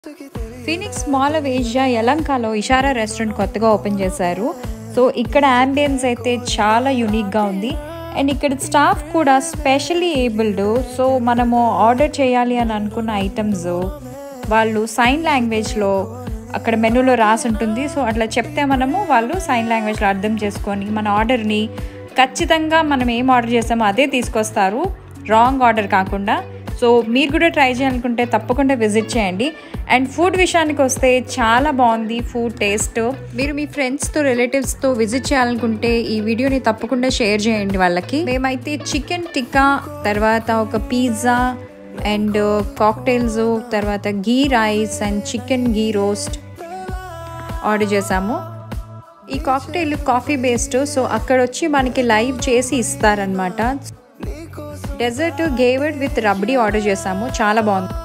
Phoenix mall of Asia యలంకాలో Ishaara restaurant కొత్తగా open చేశారు సో ఇక్కడ అంబియన్స్ అయితే చాలా యూనిక్గా ఉంది అండ్ ఇక్కడ స్టాఫ్ కూడా స్పెషల్లీ ఏబుల్డ్ సో మనము ఆర్డర్ చేయాలి అని అనుకున్న ఐటమ్స్ వాళ్ళు సైన్ లాంగ్వేజ్లో అక్కడ మెనూలో రాసి ఉంటుంది సో అట్లా చెప్తే మనము వాళ్ళు సైన్ లాంగ్వేజ్లో అర్థం చేసుకొని మన ఆర్డర్ని ఖచ్చితంగా మనం ఏం ఆర్డర్ చేసామో అదే తీసుకొస్తారు రాంగ్ ఆర్డర్ కాకుండా సో మీరు కూడా ట్రై చేయాలనుకుంటే తప్పకుండా విజిట్ చేయండి అండ్ ఫుడ్ విషయానికి వస్తే చాలా బాగుంది ఫుడ్ టేస్ట్ మీరు మీ ఫ్రెండ్స్తో రిలేటివ్స్తో విజిట్ చేయాలనుకుంటే ఈ వీడియోని తప్పకుండా షేర్ చేయండి వాళ్ళకి మేమైతే చికెన్ టిక్కా తర్వాత ఒక పిజ్జా అండ్ కాక్టైల్స్ తర్వాత ghee rice and chicken ghee roast order చేసాము ఈ కాక్టైల్ కాఫీ బేస్డ్ సో అక్కడ వచ్చి మనకి లైవ్ చేసి ఇస్తారనమాట డెజర్ట్ గేవర్డ్ విత్ రబ్డీ ఆర్డర్ చేసాము చాలా బాగుంది